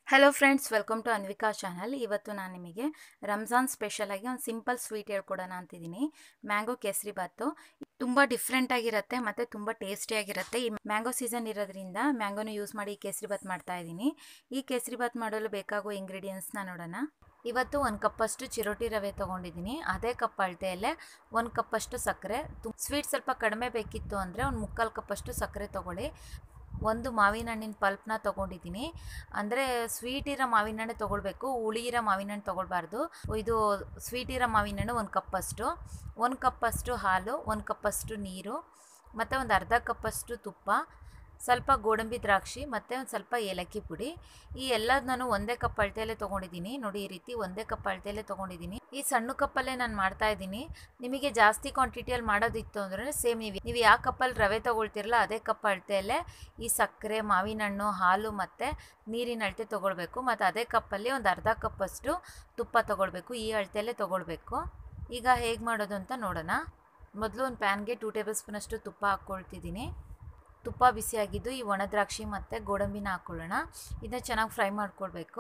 hello friends welcome to Anvika channel ಇವತ್ತು ನಾನು ನಿಮಗೆ ರಂಜಾನ್ ಸ್ಪೆಷಲಾಗಿ ಒಂದು ಸಿಂಪಲ್ ಸ್ವೀಟ್ ಹೇಳ್ಕೊಡೋಣ ಅಂತಿದ್ದೀನಿ ಮ್ಯಾಂಗೋ ಕೇಸರಿ ಬಾತು ತುಂಬ ಡಿಫ್ರೆಂಟ್ ಆಗಿರುತ್ತೆ ಮತ್ತು ತುಂಬ ಟೇಸ್ಟಿಯಾಗಿರುತ್ತೆ ಈ ಮ್ಯಾಂಗೋ ಸೀಸನ್ ಇರೋದ್ರಿಂದ ಮ್ಯಾಂಗೋನ ಯೂಸ್ ಮಾಡಿ ಈ ಕೇಸರಿ ಬಾತ್ ಮಾಡ್ತಾ ಇದ್ದೀನಿ ಈ ಕೇಸರಿ ಬಾತ್ ಮಾಡಲು ಬೇಕಾಗುವ ಇಂಗ್ರೀಡಿಯೆಂಟ್ಸ್ನ ನೋಡೋಣ ಇವತ್ತು ಒಂದು ಕಪ್ಪಷ್ಟು ಚಿರೋಟಿ ರವೆ ತೊಗೊಂಡಿದ್ದೀನಿ ಅದೇ ಕಪ್ ಅಳತೆಯಲ್ಲೇ ಒಂದು ಕಪ್ಪಷ್ಟು ಸಕ್ಕರೆ ಸ್ವೀಟ್ ಸ್ವಲ್ಪ ಕಡಿಮೆ ಬೇಕಿತ್ತು ಅಂದರೆ ಒಂದು ಮುಕ್ಕಾಲು ಕಪ್ಪಷ್ಟು ಸಕ್ಕರೆ ತೊಗೊಳ್ಳಿ ಒಂದು ಮಾವಿನ ಹಣ್ಣಿನ ಪಲ್ಪ್ನ ತೊಗೊಂಡಿದ್ದೀನಿ ಅಂದರೆ ಸ್ವೀಟ್ ಇರೋ ಮಾವಿನ ಹಣ್ಣು ತೊಗೊಳ್ಬೇಕು ಹುಳಿ ಇರೋ ಮಾವಿನ ಹಣ್ಣು ತೊಗೊಳ್ಬಾರ್ದು ಇದು ಸ್ವೀಟ್ ಇರೋ ಮಾವಿನ ಹಣ್ಣು ಒಂದು ಕಪ್ಪಷ್ಟು ಒಂದು ಕಪ್ಪಷ್ಟು ಹಾಲು ಒಂದು ಕಪ್ಪಷ್ಟು ನೀರು ಮತ್ತು ಒಂದು ಅರ್ಧ ಕಪ್ಪಷ್ಟು ತುಪ್ಪ ಸ್ವಲ್ಪ ಗೋಡಂಬಿ ದ್ರಾಕ್ಷಿ ಮತ್ತು ಒಂದು ಸ್ವಲ್ಪ ಏಲಕ್ಕಿ ಪುಡಿ ಈ ಎಲ್ಲದು ನಾನು ಒಂದೇ ಕಪ್ ಅಳತೆಯಲ್ಲೇ ತೊಗೊಂಡಿದ್ದೀನಿ ನೋಡಿ ಈ ರೀತಿ ಒಂದೇ ಕಪ್ ಅಳತೆಯಲ್ಲೇ ತೊಗೊಂಡಿದ್ದೀನಿ ಈ ಸಣ್ಣ ಕಪ್ಪಲ್ಲೇ ನಾನು ಮಾಡ್ತಾ ಇದ್ದೀನಿ ನಿಮಗೆ ಜಾಸ್ತಿ ಕ್ವಾಂಟಿಟಿಯಲ್ಲಿ ಮಾಡೋದಿತ್ತು ಅಂದರೆ ಸೇಮ್ ನೀವು ನೀವು ಯಾವ ಕಪ್ಪಲ್ಲಿ ರವೆ ತೊಗೊಳ್ತಿರಲ್ಲ ಅದೇ ಕಪ್ ಅಳತೆಯಲ್ಲೇ ಈ ಸಕ್ಕರೆ ಮಾವಿನ ಹಣ್ಣು ಹಾಲು ಮತ್ತು ನೀರಿನ ಅಳತೆ ತೊಗೊಳ್ಬೇಕು ಮತ್ತು ಅದೇ ಕಪ್ಪಲ್ಲಿ ಒಂದು ಅರ್ಧ ಕಪ್ಪಷ್ಟು ತುಪ್ಪ ತೊಗೊಳ್ಬೇಕು ಈ ಅಳತೆಯಲ್ಲೇ ತೊಗೊಳ್ಬೇಕು ಈಗ ಹೇಗೆ ಮಾಡೋದು ಅಂತ ನೋಡೋಣ ಮೊದಲು ಒಂದು ಪ್ಯಾನ್ಗೆ ಟೂ ಟೇಬಲ್ ಸ್ಪೂನಷ್ಟು ತುಪ್ಪ ಹಾಕ್ಕೊಳ್ತಿದ್ದೀನಿ ತುಪ್ಪ ಬಿಸಿಯಾಗಿದ್ದು ಈ ಒಣ ದ್ರಾಕ್ಷಿ ಮತ್ತು ಗೋಡಂಬಿನ ಹಾಕ್ಕೊಳ್ಳೋಣ ಇದನ್ನ ಚೆನ್ನಾಗಿ ಫ್ರೈ ಮಾಡ್ಕೊಳ್ಬೇಕು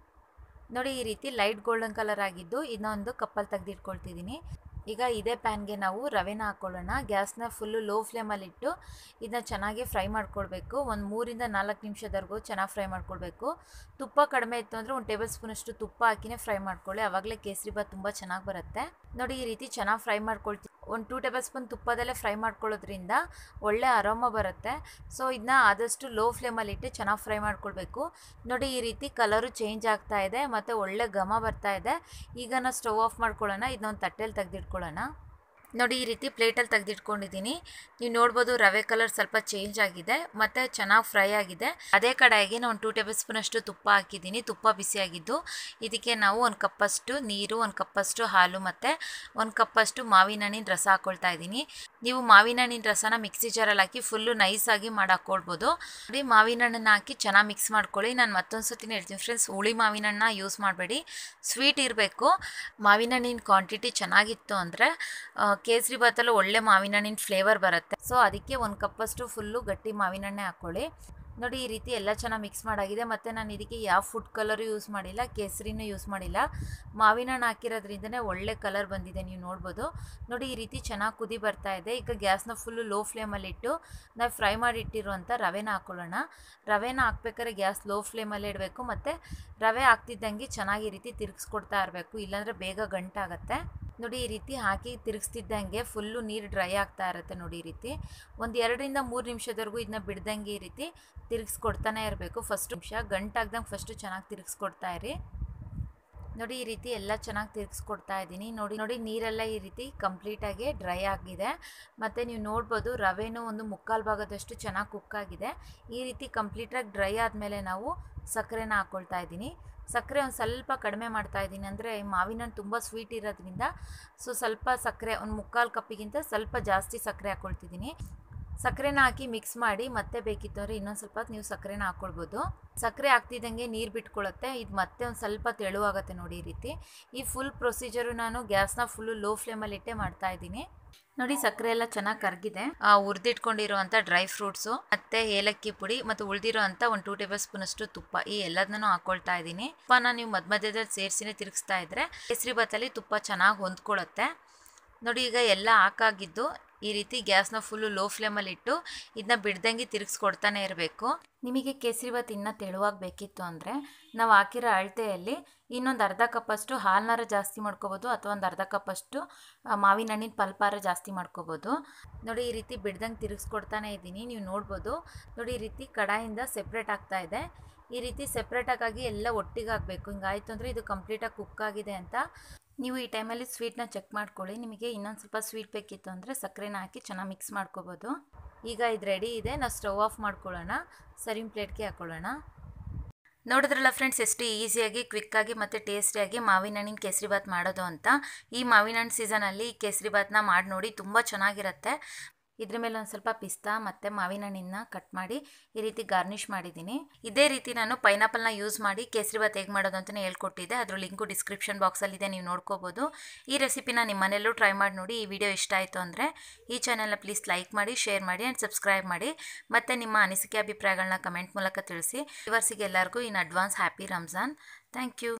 ನೋಡಿ ಈ ರೀತಿ ಲೈಟ್ ಗೋಲ್ಡನ್ ಕಲರ್ ಆಗಿದ್ದು ಇನ್ನೊಂದು ಕಪ್ಪಲ್ಲಿ ತೆಗೆದಿಟ್ಕೊಳ್ತಿದ್ದೀನಿ ಈಗ ಇದೇ ಪ್ಯಾನ್ಗೆ ನಾವು ರವೆನ ಹಾಕ್ಕೊಳ್ಳೋಣ ಗ್ಯಾಸ್ನ ಫುಲ್ಲು ಲೋ ಫ್ಲೇಮಲ್ಲಿಟ್ಟು ಇದನ್ನ ಚೆನ್ನಾಗಿ ಫ್ರೈ ಮಾಡ್ಕೊಳ್ಬೇಕು ಒಂದು ಮೂರಿಂದ ನಾಲ್ಕು ನಿಮಿಷದವರೆಗೂ ಚೆನ್ನಾಗಿ ಫ್ರೈ ಮಾಡ್ಕೊಳ್ಬೇಕು ತುಪ್ಪ ಕಡಿಮೆ ಇತ್ತು ಅಂದರೆ ಒಂದು ಟೇಬಲ್ ಸ್ಪೂನಷ್ಟು ತುಪ್ಪ ಹಾಕಿನೇ ಫ್ರೈ ಮಾಡ್ಕೊಳ್ಳಿ ಆವಾಗಲೇ ಕೇಸರಿ ಬಾತ್ ತುಂಬ ಚೆನ್ನಾಗಿ ಬರುತ್ತೆ ನೋಡಿ ಈ ರೀತಿ ಚೆನ್ನಾಗಿ ಫ್ರೈ ಮಾಡ್ಕೊಳ್ತೀವಿ ಒಂದು ಟೂ ಟೇಬಲ್ ಸ್ಪೂನ್ ತುಪ್ಪದಲ್ಲೇ ಫ್ರೈ ಮಾಡ್ಕೊಳ್ಳೋದ್ರಿಂದ ಒಳ್ಳೆ ಅರೋಮ ಬರುತ್ತೆ ಸೊ ಇದನ್ನ ಆದಷ್ಟು ಲೋ ಫ್ಲೇಮಲ್ಲಿ ಇಟ್ಟು ಚೆನ್ನಾಗಿ ಫ್ರೈ ಮಾಡ್ಕೊಳ್ಬೇಕು ನೋಡಿ ಈ ರೀತಿ ಕಲರು ಚೇಂಜ್ ಆಗ್ತಾ ಇದೆ ಮತ್ತು ಒಳ್ಳೆ ಘಮ ಬರ್ತಾ ಇದೆ ಈಗ ನಾವು ಸ್ಟವ್ ಆಫ್ ಮಾಡ್ಕೊಳ್ಳೋಣ ಇದನ್ನೊಂದು ತಟ್ಟೆಲಿ ತೆಗೆದಿಟ್ಕೊಳ್ಳೋಣ ನೋಡಿ ಈ ರೀತಿ ಪ್ಲೇಟಲ್ಲಿ ತೆಗೆದಿಟ್ಕೊಂಡಿದ್ದೀನಿ ನೀವು ನೋಡ್ಬೋದು ರವೆ ಕಲರ್ ಸ್ವಲ್ಪ ಚೇಂಜ್ ಆಗಿದೆ ಮತ್ತು ಚೆನ್ನಾಗಿ ಫ್ರೈ ಆಗಿದೆ ಅದೇ ಕಡೆಗೆ ನಾನು ಟೂ ಟೇಬಲ್ ಸ್ಪೂನಷ್ಟು ತುಪ್ಪ ಹಾಕಿದ್ದೀನಿ ತುಪ್ಪ ಬಿಸಿಯಾಗಿದ್ದು ಇದಕ್ಕೆ ನಾವು ಒಂದು ಕಪ್ಪಷ್ಟು ನೀರು ಒಂದು ಕಪ್ಪಷ್ಟು ಹಾಲು ಮತ್ತು ಒಂದು ಕಪ್ಪಷ್ಟು ಮಾವಿನ ಹಣ್ಣಿನ ರಸ ಹಾಕ್ಕೊಳ್ತಾ ಇದ್ದೀನಿ ನೀವು ಮಾವಿನ ಹಣ್ಣಿನ ರಸನ ಮಿಕ್ಸಿ ಜಾರಲ್ಲಿ ಹಾಕಿ ಫುಲ್ಲು ನೈಸಾಗಿ ಮಾಡಿ ಹಾಕ್ಕೊಳ್ಬೋದು ನೋಡಿ ಮಾವಿನ ಹಣ್ಣನ್ನು ಹಾಕಿ ಚೆನ್ನಾಗಿ ಮಿಕ್ಸ್ ಮಾಡ್ಕೊಳ್ಳಿ ನಾನು ಮತ್ತೊಂದು ಸತಿನ ಹೇಳ್ತೀನಿ ಫ್ರೆಂಡ್ಸ್ ಹುಳಿ ಮಾವಿನ ಹಣ್ಣನ್ನ ಯೂಸ್ ಮಾಡಬೇಡಿ ಸ್ವೀಟ್ ಇರಬೇಕು ಮಾವಿನ ಹಣ್ಣಿನ ಕ್ವಾಂಟಿಟಿ ಚೆನ್ನಾಗಿತ್ತು ಅಂದರೆ ಕೇಸರಿ ಬಾತಲ್ಲೂ ಒಳ್ಳೆ ಮಾವಿನ ಹಣ್ಣಿನ ಫ್ಲೇವರ್ ಬರುತ್ತೆ ಸೊ ಅದಕ್ಕೆ ಒಂದು ಕಪ್ಪಷ್ಟು ಫುಲ್ಲು ಗಟ್ಟಿ ಮಾವಿನ ಹಣ್ಣೆ ಹಾಕ್ಕೊಳ್ಳಿ ನೋಡಿ ಈ ರೀತಿ ಎಲ್ಲ ಚೆನ್ನಾಗಿ ಮಿಕ್ಸ್ ಮಾಡಾಗಿದೆ ಮತ್ತು ನಾನು ಇದಕ್ಕೆ ಯಾವ ಫುಡ್ ಕಲರು ಯೂಸ್ ಮಾಡಿಲ್ಲ ಕೇಸರಿನೂ ಯೂಸ್ ಮಾಡಿಲ್ಲ ಮಾವಿನ ಹಣ್ಣು ಹಾಕಿರೋದ್ರಿಂದನೇ ಒಳ್ಳೆ ಕಲರ್ ಬಂದಿದೆ ನೀವು ನೋಡ್ಬೋದು ನೋಡಿ ಈ ರೀತಿ ಚೆನ್ನಾಗಿ ಕುದಿ ಬರ್ತಾ ಇದೆ ಈಗ ಗ್ಯಾಸ್ನ ಫುಲ್ಲು ಲೋ ಫ್ಲೇಮಲ್ಲಿಟ್ಟು ನಾವು ಫ್ರೈ ಮಾಡಿ ಇಟ್ಟಿರುವಂಥ ರವೆನ ಹಾಕ್ಕೊಳ್ಳೋಣ ರವೆನ ಹಾಕ್ಬೇಕಾದ್ರೆ ಗ್ಯಾಸ್ ಲೋ ಫ್ಲೇಮಲ್ಲೇ ಇಡಬೇಕು ಮತ್ತು ರವೆ ಹಾಕ್ತಿದ್ದಂಗೆ ಚೆನ್ನಾಗಿ ಈ ರೀತಿ ತಿರುಗಿಸ್ಕೊಡ್ತಾ ಇರಬೇಕು ಇಲ್ಲಾಂದರೆ ಬೇಗ ಗಂಟಾಗತ್ತೆ ನೋಡಿ ಈ ರೀತಿ ಹಾಕಿ ತಿರುಗಿಸ್ತಿದ್ದಂಗೆ ಫುಲ್ಲು ನೀರು ಡ್ರೈ ಆಗ್ತಾ ಇರುತ್ತೆ ನೋಡಿ ಈ ರೀತಿ ಒಂದು ಎರಡರಿಂದ ಮೂರು ನಿಮಿಷದವರೆಗೂ ಇದನ್ನ ಬಿಡ್ದಂಗೆ ಈ ರೀತಿ ತಿರುಗಿಸ್ಕೊಡ್ತಾನೆ ಇರಬೇಕು ಫಸ್ಟ್ ನಿಮಿಷ ಗಂಟಾಗ್ದಂಗೆ ಫಸ್ಟು ಚೆನ್ನಾಗಿ ತಿರುಗಿಸ್ಕೊಡ್ತಾ ಇರಿ ನೋಡಿ ಈ ರೀತಿ ಎಲ್ಲ ಚೆನ್ನಾಗಿ ತಿರುಗಿಸ್ಕೊಡ್ತಾ ಇದ್ದೀನಿ ನೋಡಿ ನೋಡಿ ನೀರೆಲ್ಲ ಈ ರೀತಿ ಕಂಪ್ಲೀಟಾಗಿ ಡ್ರೈ ಆಗಿದೆ ಮತ್ತು ನೀವು ನೋಡ್ಬೋದು ರವೆನೂ ಒಂದು ಮುಕ್ಕಾಲು ಭಾಗದಷ್ಟು ಚೆನ್ನಾಗಿ ಕುಕ್ ಆಗಿದೆ ಈ ರೀತಿ ಕಂಪ್ಲೀಟಾಗಿ ಡ್ರೈ ಆದಮೇಲೆ ನಾವು ಸಕ್ಕರೆನ ಹಾಕ್ಕೊಳ್ತಾ ಇದ್ದೀನಿ ಸಕ್ಕರೆ ಒಂದು ಸ್ವಲ್ಪ ಕಡಿಮೆ ಮಾಡ್ತಾ ಇದ್ದೀನಿ ಅಂದರೆ ಮಾವಿನ ಹಣ್ಣು ತುಂಬ ಸ್ವೀಟ್ ಇರೋದ್ರಿಂದ ಸೊ ಸ್ವಲ್ಪ ಸಕ್ಕರೆ ಒಂದು ಮುಕ್ಕಾಲು ಕಪ್ಪಿಗಿಂತ ಸ್ವಲ್ಪ ಜಾಸ್ತಿ ಸಕ್ಕರೆ ಹಾಕ್ಕೊಳ್ತಿದ್ದೀನಿ ಸಕ್ಕರೆನ ಹಾಕಿ ಮಿಕ್ಸ್ ಮಾಡಿ ಮತ್ತೆ ಬೇಕಿತ್ತು ಅಂದರೆ ಇನ್ನೊಂದು ಸ್ವಲ್ಪ ನೀವು ಸಕ್ಕರೆನ ಹಾಕ್ಕೊಳ್ಬೋದು ಸಕ್ಕರೆ ಹಾಕ್ತಿದ್ದಂಗೆ ನೀರು ಬಿಟ್ಕೊಳ್ಳುತ್ತೆ ಇದು ಮತ್ತೆ ಒಂದು ಸ್ವಲ್ಪ ತೆಳುವಾಗುತ್ತೆ ನೋಡಿ ಈ ರೀತಿ ಈ ಫುಲ್ ಪ್ರೊಸೀಜರು ನಾನು ಗ್ಯಾಸ್ನ ಫುಲ್ಲು ಲೋ ಫ್ಲೇಮಲ್ಲಿ ಇಟ್ಟೆ ಮಾಡ್ತಾ ಇದ್ದೀನಿ ನೋಡಿ ಸಕ್ಕರೆ ಎಲ್ಲ ಚೆನ್ನಾಗಿ ಕರಗಿದೆ ಹುರಿದಿಟ್ಕೊಂಡಿರುವಂಥ ಡ್ರೈ ಫ್ರೂಟ್ಸು ಮತ್ತು ಏಲಕ್ಕಿ ಪುಡಿ ಮತ್ತು ಉಳಿದಿರೋ ಅಂಥ ಒಂದು ಟೂ ಟೇಬಲ್ ಸ್ಪೂನ್ ಅಷ್ಟು ತುಪ್ಪ ಈ ಎಲ್ಲದನ್ನೂ ಹಾಕ್ಕೊಳ್ತಾ ಇದ್ದೀನಿ ತುಪ್ಪನ ನೀವು ಮಧ್ಯ ಮಧ್ಯದಲ್ಲಿ ಸೇರಿಸಿನೇ ತಿರುಗಿಸ್ತಾ ಇದ್ರೆ ಕೇಸರಿ ಬಾತಲ್ಲಿ ತುಪ್ಪ ಚೆನ್ನಾಗಿ ಹೊಂದ್ಕೊಳ್ಳುತ್ತೆ ನೋಡಿ ಈಗ ಎಲ್ಲ ಹಾಕಾಗಿದ್ದು ಈ ರೀತಿ ಗ್ಯಾಸ್ನ ಫುಲ್ಲು ಲೋ ಫ್ಲೇಮಲ್ಲಿ ಇಟ್ಟು ಇದನ್ನ ಬಿಡ್ದಂಗೆ ತಿರುಗಿಸ್ಕೊಡ್ತಾನೆ ಇರಬೇಕು ನಿಮಗೆ ಕೇಸರಿ ಬಾತ್ ಇನ್ನೂ ತೆಳುವಾಗಿ ಬೇಕಿತ್ತು ಅಂದರೆ ನಾವು ಹಾಕಿರೋ ಅಳತೆಯಲ್ಲಿ ಇನ್ನೊಂದು ಅರ್ಧ ಕಪ್ಪಷ್ಟು ಹಾಲನಾರ ಜಾಸ್ತಿ ಮಾಡ್ಕೋಬೋದು ಅಥವಾ ಒಂದು ಅರ್ಧ ಕಪ್ಪಷ್ಟು ಮಾವಿನ ಹಣ್ಣಿನ ಪಲ್ಪಾರ ಜಾಸ್ತಿ ಮಾಡ್ಕೋಬೋದು ನೋಡಿ ಈ ರೀತಿ ಬಿಡ್ದಂಗೆ ತಿರುಗಿಸ್ಕೊಡ್ತಾನೆ ಇದ್ದೀನಿ ನೀವು ನೋಡ್ಬೋದು ನೋಡಿ ಈ ರೀತಿ ಕಡಾಯಿಂದ ಸೆಪ್ರೇಟ್ ಆಗ್ತಾ ಇದೆ ಈ ರೀತಿ ಸೆಪ್ರೇಟಾಗಿ ಎಲ್ಲ ಒಟ್ಟಿಗೆ ಆಗಬೇಕು ಹಿಂಗಾಯ್ತು ಅಂದರೆ ಇದು ಕಂಪ್ಲೀಟಾಗಿ ಕುಕ್ ಆಗಿದೆ ಅಂತ ನೀವು ಈ ಟೈಮಲ್ಲಿ ಸ್ವೀಟ್ನ ಚೆಕ್ ಮಾಡ್ಕೊಳ್ಳಿ ನಿಮಗೆ ಇನ್ನೊಂದು ಸ್ವಲ್ಪ ಸ್ವೀಟ್ ಬೇಕಿತ್ತು ಅಂದರೆ ಸಕ್ಕರೆನ ಹಾಕಿ ಚೆನ್ನಾಗಿ ಮಿಕ್ಸ್ ಮಾಡ್ಕೋಬೋದು ಈಗ ಇದು ರೆಡಿ ಇದೆ ನಾವು ಸ್ಟವ್ ಆಫ್ ಮಾಡ್ಕೊಳ್ಳೋಣ ಸರ್ವಿಂಗ್ ಪ್ಲೇಟ್ಗೆ ಹಾಕ್ಕೊಳ್ಳೋಣ ನೋಡಿದ್ರಲ್ಲ ಫ್ರೆಂಡ್ಸ್ ಎಷ್ಟು ಈಸಿಯಾಗಿ ಕ್ವಿಕ್ಕಾಗಿ ಮತ್ತು ಟೇಸ್ಟಿಯಾಗಿ ಮಾವಿನ ಹಣ್ಣಿನ ಕೇಸರಿ ಬಾತ್ ಮಾಡೋದು ಅಂತ ಈ ಮಾವಿನ ಹಣ್ಣು ಸೀಸನಲ್ಲಿ ಈ ಕೇಸರಿ ಬಾತ್ನ ಮಾಡಿ ನೋಡಿ ತುಂಬ ಚೆನ್ನಾಗಿರುತ್ತೆ ಇದ್ರ ಮೇಲೆ ಒಂದು ಸ್ವಲ್ಪ ಪಿಸ್ತಾ ಮತ್ತು ಮಾವಿನ ಹಣ್ಣಿನ ಕಟ್ ಮಾಡಿ ಈ ರೀತಿ ಗಾರ್ನಿಷ್ ಮಾಡಿದ್ದೀನಿ ಇದೇ ರೀತಿ ನಾನು ಪೈನಾಪಲ್ನ ಯೂಸ್ ಮಾಡಿ ಕೇಸರಿಬಾತ್ ಹೇಗೆ ಮಾಡೋದು ಅಂತಲೇ ಹೇಳ್ಕೊಟ್ಟಿದ್ದೆ ಅದ್ರ ಲಿಂಕು ಡಿಸ್ಕ್ರಿಪ್ಷನ್ ಬಾಕ್ಸಲ್ಲಿದೆ ನೀವು ನೋಡ್ಕೋಬೋದು ಈ ರೆಸಿಪಿನ ನಿಮ್ಮ ಮನೆಯಲ್ಲೂ ಟ್ರೈ ಮಾಡಿ ನೋಡಿ ಈ ವಿಡಿಯೋ ಇಷ್ಟ ಆಯಿತು ಅಂದರೆ ಈ ಚಾನಲ್ನ ಪ್ಲೀಸ್ ಲೈಕ್ ಮಾಡಿ ಶೇರ್ ಮಾಡಿ ಆ್ಯಂಡ್ ಸಬ್ಸ್ಕ್ರೈಬ್ ಮಾಡಿ ಮತ್ತು ನಿಮ್ಮ ಅನಿಸಿಕೆ ಅಭಿಪ್ರಾಯಗಳನ್ನ ಕಮೆಂಟ್ ಮೂಲಕ ತಿಳಿಸಿ ಇವರ್ಸಿಗೆ ಎಲ್ಲರಿಗೂ in advance happy Ramzan thank you